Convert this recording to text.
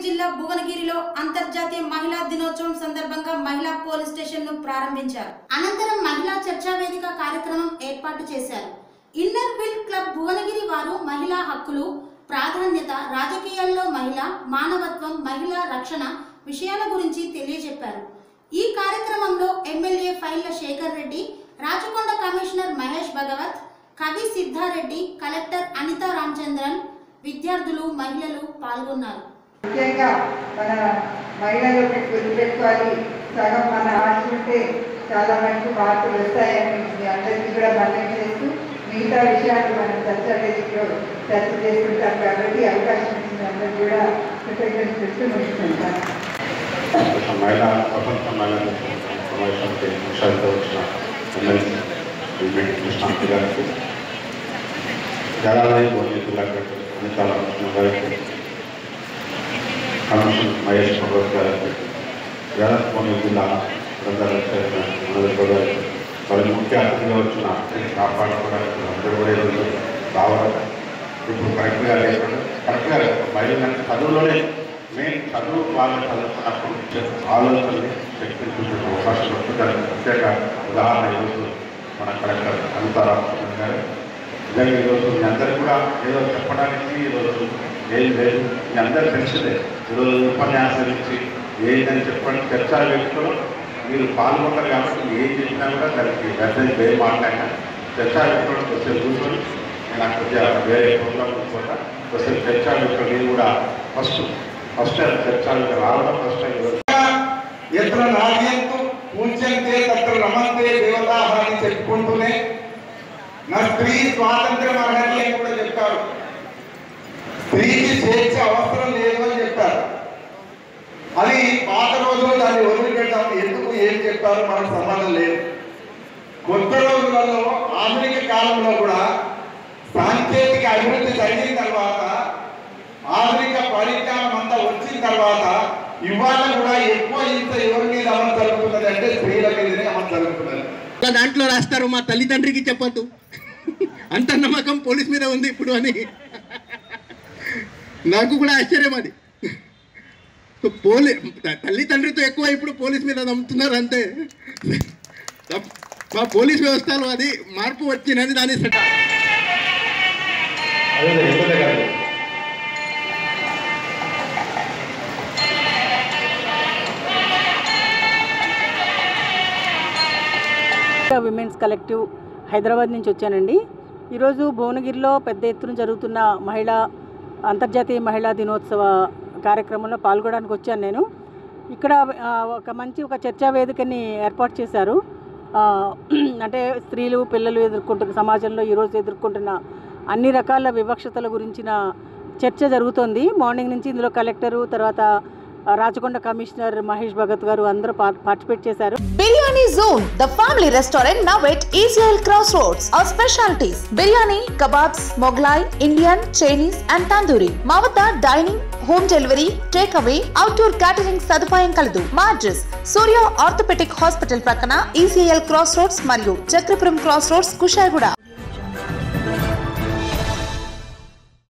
జిల్లా భువనగిరిలో అంతర్జాతీయ మహిళా దినోత్సవం సందర్భంగా మహిళా పోలీస్ స్టేషన్ ను ప్రారంభించారు అనంతరం మహిళా చర్చా వేదిక కార్యక్రమం ఏర్పాటు చేశారు ఇన్నర్ విల్ క్లబ్ భువనగిరి వారు మహిళా హక్కులు ప్రాధాన్యత రాజకీయాల్లో మహిళ మానవత్వం మహిళా రక్షణ విషయాల గురించి తెలియజెప్పారు ఈ కార్యక్రమంలో ఎమ్మెల్యే ఫైళ్ల శేఖర్ రెడ్డి రాచకొండ కమిషనర్ మహేష్ భగవత్ కవి సిద్ధారెడ్డి కలెక్టర్ అనితా రామచంద్రన్ విద్యార్థులు మహిళలు పాల్గొన్నారు ముఖ్యంగా మన మహిళలు గుర్తుపెట్టుకోవాలి సగం మన ఆశలుంటే చాలా మంచి మార్పులు వస్తాయని మీ అందరికీ కూడా మనం చేస్తూ మిగతా విషయాలు మనం చర్చ వేదికలో చర్చ చేసుకుంటాం కాబట్టి అవకాశం ఇచ్చిన అందరూ కూడా కృతజ్ఞతలు చెప్తూ ముగిస్తుంటాం మహిళా ప్రపంచ మహిళా సమావేశానికి ముఖ్యంగా వచ్చిన ఎమ్మెల్సీ విమెన్ కృష్ణాంతి గారికి జలాలయ భోజన జిల్లా కలెక్టర్ అనితా రామకృష్ణ గారికి కమిషన్ మహేష్ భగవత్ గారికి వేదస్వామి జిల్లా ప్రజల చైర్మన్ మనోజ్ గారికి మరి ముఖ్య అతిథిగా వచ్చిన కాపాడుకోవడానికి అందరూ కూడా ఈరోజు రావడం ఇప్పుడు కరెక్ట్గా లేకుండా కరెక్ట్గా మహిళలకు చదువులోనే మెయిన్ చదువు వాళ్ళని చదువుకున్నప్పుడు ఆలోచనని శక్తిని చూసే అవకాశం వస్తుంది దానికి ప్రత్యేక ఉదాహరణ ఈరోజు మన కలెక్టర్ అనితారామకృష్ణ గారు నిజంగా ఈరోజు మీ అందరు కూడా ఏదో చెప్పడానికి ఈరోజు ఏం లేదు మీ అందరు తెలిసిందే ఈరోజు ఉపన్యాసం ఇచ్చి ఏంటని చెప్పండి చర్చా వ్యక్తులు మీరు పాల్గొంటారు కాబట్టి ఏం చెప్పినా కూడా దానికి మెసేజ్ ఏం మాట్లాడినా చర్చా వ్యక్తులు వచ్చే కూర్చొని నేను అక్కడ కొద్దిగా వేరే ప్రోగ్రామ్ చూసుకుంటా వస్తే చర్చా వ్యక్తులు నేను కూడా ఫస్ట్ ఫస్ట్ టైం చర్చా వ్యక్తులు రావడం ఫస్ట్ టైం ఈరోజు ఎత్ర నాట్యంతో పూజ్యంతే తత్ర రమంతే దేవతాహ అని చెప్పుకుంటూనే నా స్త్రీ స్వాతంత్ర్యం అర్హతి అని కూడా చెప్తారు స్త్రీకి స్వేచ్ఛ అవసరం లేదు అని చెప్తారు అది పాత రోజులు దాన్ని వదిలిపెట్టాము ఎందుకు ఏం చెప్తారో మనకు సంబంధం లేదు కొత్త రోజులలో ఆధునిక కాలంలో కూడా సాంకేతిక అభివృద్ధి జరిగిన తర్వాత ఆధునిక పరిజ్ఞానం అంతా వచ్చిన తర్వాత ఇవాళ కూడా ఎక్కువ ఇంత ఎవరి మీద అమలు జరుగుతున్నది అంటే స్త్రీల మీదనే అమలు జరుగుతున్నది అలా దాంట్లో రాస్తారు మా తల్లిదండ్రికి చెప్పొద్దు అంత నమ్మకం పోలీస్ మీద ఉంది ఇప్పుడు అని నాకు కూడా ఆశ్చర్యం అది పోలీ తల్లిదండ్రితో ఎక్కువ ఇప్పుడు పోలీస్ మీద నమ్ముతున్నారు అంతే మా పోలీస్ వ్యవస్థలో అది మార్పు వచ్చినది దాని సట అదే ఎమ్మెల్యే గారు విమెన్స్ కలెక్టివ్ హైదరాబాద్ నుంచి వచ్చానండి ఈరోజు భువనగిరిలో పెద్ద ఎత్తున జరుగుతున్న మహిళా అంతర్జాతీయ మహిళా దినోత్సవ కార్యక్రమంలో పాల్గొనడానికి వచ్చాను నేను ఇక్కడ ఆ, ఒక మంచి ఒక చర్చా వేదికని ఏర్పాటు చేశారు ఆ, అంటే స్త్రీలు పిల్లలు ఎదుర్కొంటున్న సమాజంలో ఈరోజు ఎదుర్కొంటున్న అన్ని రకాల వివక్షతల గురించిన చర్చ జరుగుతోంది మార్నింగ్ నుంచి ఇందులో కలెక్టరు తర్వాత ఆ, రాచకొండ కమిషనర్ మహేష్ భగత్ గారు అందరూ పా- పార్టిసిపేట్ చేశారు biryani zone the family restaurant now at ECL cross roads our specialities biryani kebabs Mughlai Indian Chinese and tandoori మా వద్ద dining home delivery takeaway outdoor catering సదుపాయం కలదు మా అడ్రస్ సూర్య ఆర్థోపెటిక్ హాస్పిటల్ ప్రక్కన ఈసీఎల్ క్రాస్ రోడ్స్ మరియు చక్రపురం క్రాస్ రోడ్స్ కుషాయిగూడ